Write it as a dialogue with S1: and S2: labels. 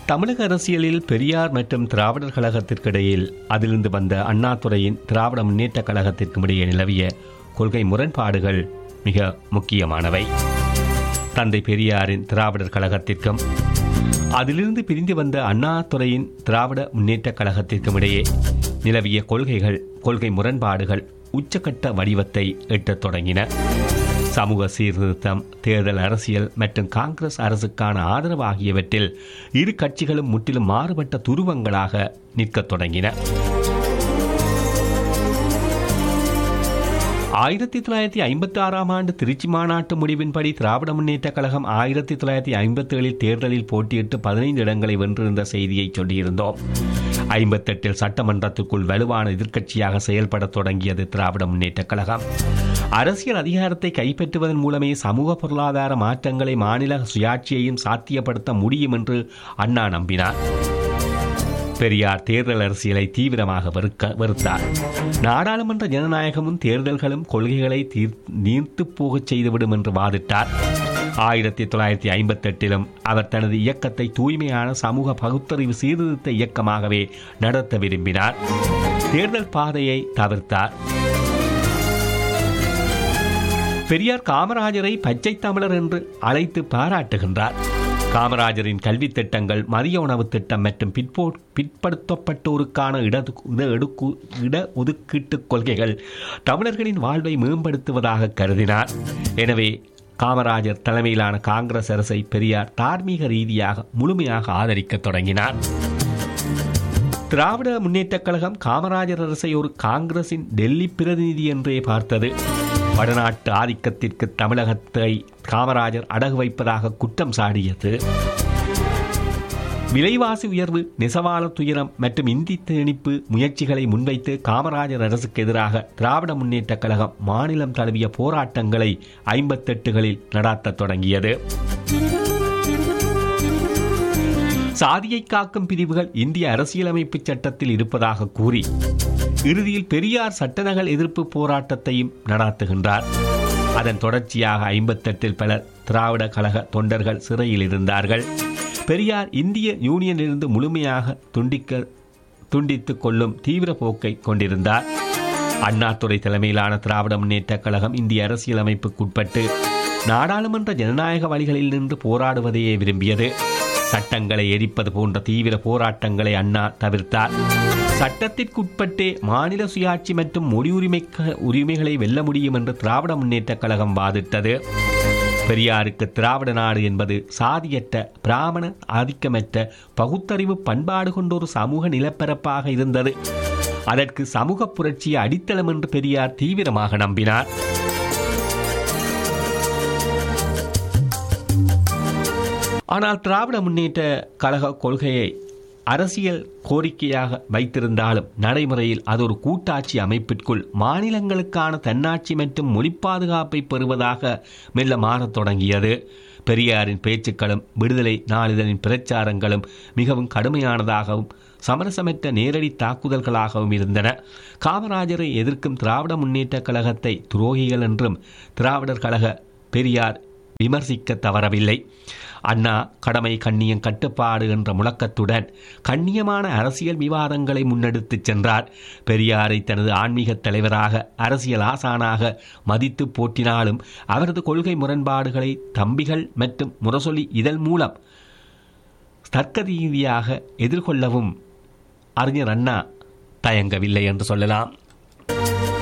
S1: தமிழக அரசியலில் பெரியார் மற்றும் திராவிடர் கழகத்திற்கிடையில் அதிலிருந்து வந்த அண்ணாதுரையின் திராவிட முன்னேற்றக் கழகத்திற்கும் இடையே நிலவிய கொள்கை முரண்பாடுகள் மிக முக்கியமானவை தந்தை பெரியாரின் திராவிடர் கழகத்திற்கும் அதிலிருந்து பிரிந்து வந்த அண்ணாதுரையின் திராவிட முன்னேற்றக் கழகத்திற்கும் இடையே நிலவிய கொள்கைகள் கொள்கை முரண்பாடுகள் உச்சக்கட்ட வடிவத்தை எட்டத் தொடங்கின சமூக சீர்திருத்தம் தேர்தல் அரசியல் மற்றும் காங்கிரஸ் அரசுக்கான ஆதரவு ஆகியவற்றில் இரு கட்சிகளும் முற்றிலும் மாறுபட்ட துருவங்களாக நிற்கத் தொடங்கின ஆயிரத்தி தொள்ளாயிரத்தி ஐம்பத்தி ஆறாம் ஆண்டு திருச்சி மாநாட்டு முடிவின்படி திராவிட முன்னேற்றக் கழகம் ஆயிரத்தி தொள்ளாயிரத்தி ஐம்பத்தி ஏழில் தேர்தலில் போட்டியிட்டு பதினைந்து இடங்களை வென்றிருந்த செய்தியை சொல்லியிருந்தோம் ஐம்பத்தெட்டில் சட்டமன்றத்துக்குள் வலுவான எதிர்க்கட்சியாக செயல்படத் தொடங்கியது திராவிட முன்னேற்றக் கழகம் அரசியல் அதிகாரத்தை கைப்பற்றுவதன் மூலமே சமூக பொருளாதார மாற்றங்களை மாநில சுயாட்சியையும் சாத்தியப்படுத்த முடியும் என்று அண்ணா நம்பினார் பெரியார் தேர்தல் அரசியலை தீவிரமாக வெறுக்க வெறுத்தார் நாடாளுமன்ற ஜனநாயகமும் தேர்தல்களும் கொள்கைகளை தீர் நீர்த்து போகச் செய்துவிடும் என்று வாதிட்டார் ஆயிரத்தி தொள்ளாயிரத்தி ஐம்பத்தி எட்டிலும் அவர் தனது இயக்கத்தை தூய்மையான சமூக பகுத்தறிவு சீர்திருத்த இயக்கமாகவே நடத்த விரும்பினார் தேர்தல் பாதையை தவிர்த்தார் பெரியார் காமராஜரை பச்சை தமிழர் என்று அழைத்து பாராட்டுகின்றார் காமராஜரின் கல்வித் திட்டங்கள் மதிய உணவு திட்டம் மற்றும் பிற்போ பிற்படுத்தப்பட்டோருக்கான இட இட எடுக்கு இட ஒதுக்கீட்டு கொள்கைகள் தமிழர்களின் வாழ்வை மேம்படுத்துவதாக கருதினார் எனவே காமராஜர் தலைமையிலான காங்கிரஸ் அரசை பெரியார் தார்மீக ரீதியாக முழுமையாக ஆதரிக்கத் தொடங்கினார் திராவிட முன்னேற்றக் கழகம் காமராஜர் அரசை ஒரு காங்கிரசின் டெல்லி பிரதிநிதி என்றே பார்த்தது வடநாட்டு ஆதிக்கத்திற்கு தமிழகத்தை காமராஜர் அடகு வைப்பதாக குற்றம் சாடியது விலைவாசி உயர்வு நெசவாள துயரம் மற்றும் இந்தி திணிப்பு முயற்சிகளை முன்வைத்து காமராஜர் அரசுக்கு எதிராக திராவிட முன்னேற்றக் கழகம் மாநிலம் தழுவிய போராட்டங்களை ஐம்பத்தெட்டுகளில் நடாத்தத் தொடங்கியது சாதியை காக்கும் பிரிவுகள் இந்திய அரசியலமைப்பு சட்டத்தில் இருப்பதாக கூறி இறுதியில் பெரியார் சட்டநகல் எதிர்ப்பு போராட்டத்தையும் நடாத்துகின்றார் அதன் தொடர்ச்சியாக ஐம்பத்தெட்டில் பல திராவிட கழக தொண்டர்கள் சிறையில் இருந்தார்கள் பெரியார் இந்திய யூனியனிலிருந்து முழுமையாக துண்டிக்க துண்டித்துக் கொள்ளும் தீவிர போக்கை கொண்டிருந்தார் அண்ணாதுரை தலைமையிலான திராவிட முன்னேற்றக் கழகம் இந்திய அரசியலமைப்புக்குட்பட்டு நாடாளுமன்ற ஜனநாயக வழிகளில் நின்று போராடுவதையே விரும்பியது சட்டங்களை எரிப்பது போன்ற தீவிர போராட்டங்களை அண்ணா தவிர்த்தார் சட்டத்திற்குட்பட்டே மாநில சுயாட்சி மற்றும் முடிவுரிமை உரிமைகளை வெல்ல முடியும் என்று திராவிட முன்னேற்றக் கழகம் வாதிட்டது பெரியாருக்கு திராவிட நாடு என்பது சாதியற்ற பிராமண ஆதிக்கமற்ற பகுத்தறிவு பண்பாடு கொண்ட ஒரு சமூக நிலப்பரப்பாக இருந்தது அதற்கு சமூக புரட்சியை அடித்தளம் என்று பெரியார் தீவிரமாக நம்பினார் ஆனால் திராவிட முன்னேற்ற கழக கொள்கையை அரசியல் கோரிக்கையாக வைத்திருந்தாலும் நடைமுறையில் அது ஒரு கூட்டாட்சி அமைப்பிற்குள் மாநிலங்களுக்கான தன்னாட்சி மற்றும் மொழி பாதுகாப்பை பெறுவதாக மெல்ல மாறத் தொடங்கியது பெரியாரின் பேச்சுக்களும் விடுதலை நாளிதழின் பிரச்சாரங்களும் மிகவும் கடுமையானதாகவும் சமரசமற்ற நேரடி தாக்குதல்களாகவும் இருந்தன காமராஜரை எதிர்க்கும் திராவிட முன்னேற்றக் கழகத்தை துரோகிகள் என்றும் திராவிடர் கழக பெரியார் விமர்சிக்க தவறவில்லை அண்ணா கடமை கண்ணியம் கட்டுப்பாடு என்ற முழக்கத்துடன் கண்ணியமான அரசியல் விவாதங்களை முன்னெடுத்துச் சென்றார் பெரியாரை தனது ஆன்மீக தலைவராக அரசியல் ஆசானாக மதித்து போற்றினாலும் அவரது கொள்கை முரண்பாடுகளை தம்பிகள் மற்றும் முரசொலி இதழ் மூலம் தர்க்க ரீதியாக எதிர்கொள்ளவும் அறிஞர் அண்ணா தயங்கவில்லை என்று சொல்லலாம்